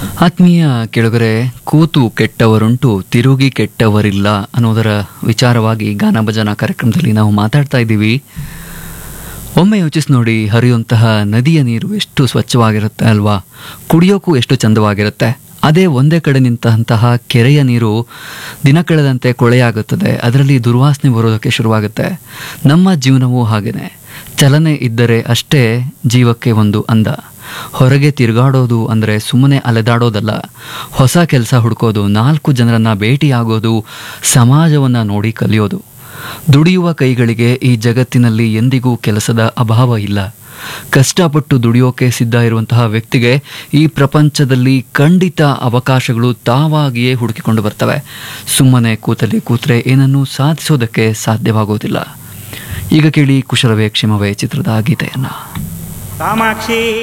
ಆತ್ಮೀಯ ಕೆಳಗರೆ ಕೂತು ಕೆಟ್ಟವರುಂಟು ತಿರುಗಿ ಕೆಟ್ಟವರಿಲ್ಲ ಅನ್ನೋದರ ವಿಚಾರವಾಗಿ ಗಾನ ಭಜನಾ ಕಾರ್ಯಕ್ರಮದಲ್ಲಿ ನಾವು ಮಾತಾಡ್ತಾ ಇದ್ದೀವಿ ಒಮ್ಮೆ ಯೋಚಿಸಿ ನೋಡಿ ಹರಿಯುವಂತಹ ನದಿಯ ನೀರು ಎಷ್ಟು ಸ್ವಚ್ಛವಾಗಿರುತ್ತೆ ಅಲ್ವಾ ಕುಡಿಯೋಕ್ಕೂ ಎಷ್ಟು ಚಂದವಾಗಿರುತ್ತೆ ಅದೇ ಒಂದೇ ಕಡೆ ನಿಂತಹ ಕೆರೆಯ ನೀರು ದಿನ ಕಳೆದಂತೆ ಕೊಳೆಯಾಗುತ್ತದೆ ಅದರಲ್ಲಿ ದುರ್ವಾಸನೆ ಬರೋದಕ್ಕೆ ಶುರುವಾಗುತ್ತೆ ನಮ್ಮ ಜೀವನವೂ ಹಾಗೇನೆ ಚಲನೆ ಇದ್ದರೆ ಅಷ್ಟೇ ಜೀವಕ್ಕೆ ಒಂದು ಅಂದ ಹೊರಗೆ ತಿರುಗಾಡೋದು ಅಂದರೆ ಸುಮ್ಮನೆ ಅಲೆದಾಡೋದಲ್ಲ ಹೊಸ ಕೆಲಸ ಹುಡುಕೋದು ನಾಲ್ಕು ಜನರನ್ನ ಭೇಟಿಯಾಗೋದು ಸಮಾಜವನ್ನು ನೋಡಿ ಕಲಿಯೋದು ದುಡಿಯುವ ಕೈಗಳಿಗೆ ಈ ಜಗತ್ತಿನಲ್ಲಿ ಎಂದಿಗೂ ಕೆಲಸದ ಅಭಾವ ಇಲ್ಲ ಕಷ್ಟಪಟ್ಟು ದುಡಿಯೋಕೆ ಸಿದ್ಧ ಇರುವಂತಹ ವ್ಯಕ್ತಿಗೆ ಈ ಪ್ರಪಂಚದಲ್ಲಿ ಖಂಡಿತ ಅವಕಾಶಗಳು ತಾವಾಗಿಯೇ ಹುಡುಕಿಕೊಂಡು ಬರ್ತವೆ ಸುಮ್ಮನೆ ಕೂತಲ್ಲಿ ಕೂತ್ರೆ ಏನನ್ನೂ ಸಾಧಿಸೋದಕ್ಕೆ ಸಾಧ್ಯವಾಗೋದಿಲ್ಲ ಈಗ ಕೇಳಿ ಕುಶಲವೇ ಕ್ಷಮವೇ ಚಿತ್ರದ ಗೀತೆಯನ್ನು ಕಾಮಾಕ್ಷಿ